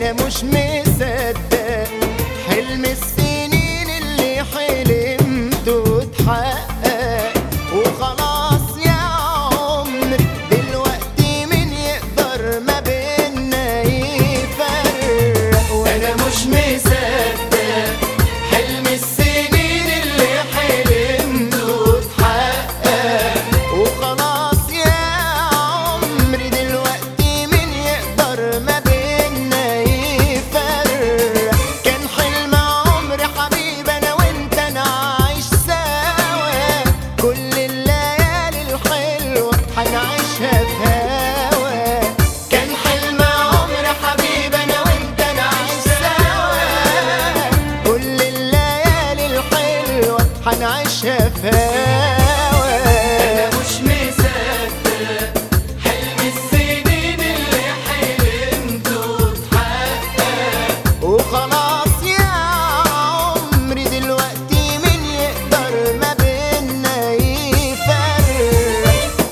انا مش مصدق حلم السنين اللي حلمته اتحقق وخلاص يا عمر دلوقتي مين يقدر ما بينا يفرق وانا مش مصدق حلم السنين اللي حلمته اتحقق وخلاص يا عمري دلوقتي مين يقدر ما بينا يفرق كان حلم عمري حبيبي انا وانت نعيش سوا كل الليالي الحلوه هنعيشها في هوا كان حلم عمري حبيبي انا وانت نعيش سوا كل الليالي الحلوه هنعيشها في هوا انا مش مصدق حلم السنين اللي حلمته اتحقق وخلاص يا عمري دلوقتي مين يقدر ما بينا يفرق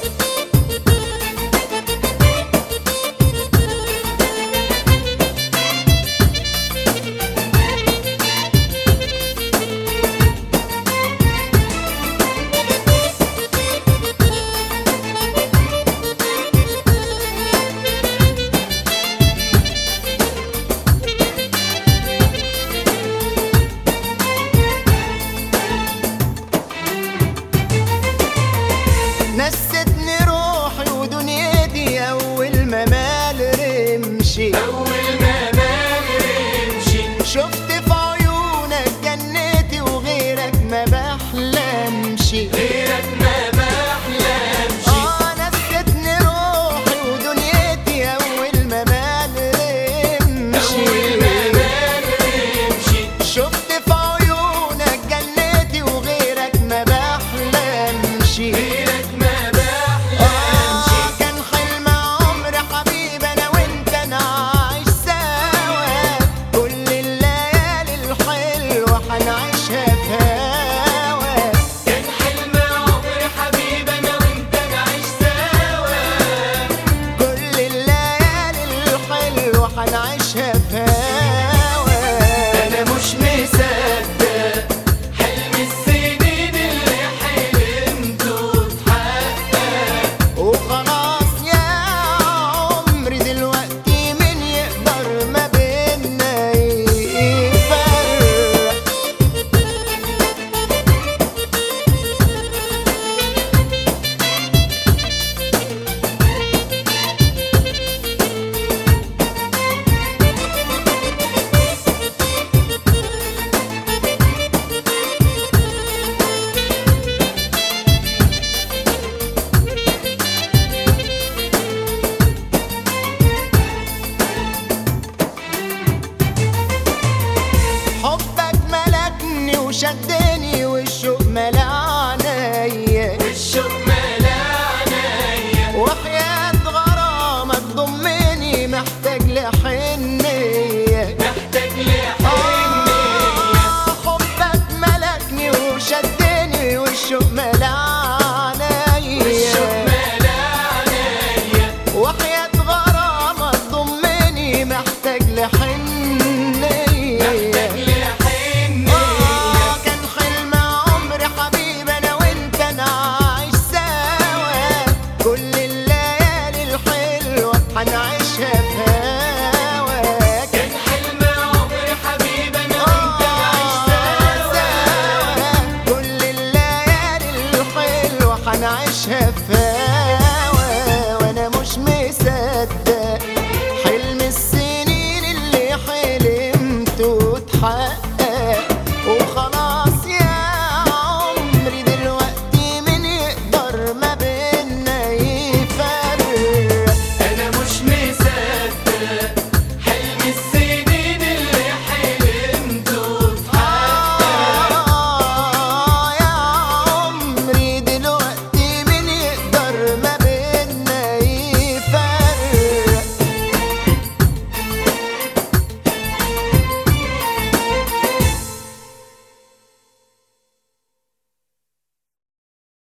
نستني روحي ودنيتي اول ما مال رمشي اول ما بمشي شفت في عيونك جنتي وغيرك ما بحلمش غيرك ما بحلمش اه نستني روحي ودنيتي اول ما مال رمشي اول ما بمشي شفت في عيونك جنتي وغيرك ما بحلمش غيرك ما بحلمش آه كان حلم عمري حبيبي انا وانت نعيش سوا كل الليالي الحلوه هنعيشها في هوا كان حلم عمري حبيبي انا وانت نعيش سوا كل الليالي الحلوه هنعيشها في هوا انا مش مصدق حلم السنين اللي حلمته اتحقق وخلاص يا عمري دلوقتي مين يقدر ما بينا يفرق حبك ملكني وشدني والشوق ملا عينيا والشوق ملا عينيا وحياة غرامك ضمني محتاج لحنية محتاج لحنية آه، حبك ملكني وشدني والشوق ملا والشوق عينيا ملا عينيا وحياة غرامك ضمني محتاج لحنية محتاج لحنية آه، كان حلم عمري حبيبي انا وانت نعيش سوا كل الليالي الحلوه هنعيشها في هوا كان حلم عمري حبيبي انا وانت نعيش آه، سوا سوا كل الليالي الحلوه هنعيشها في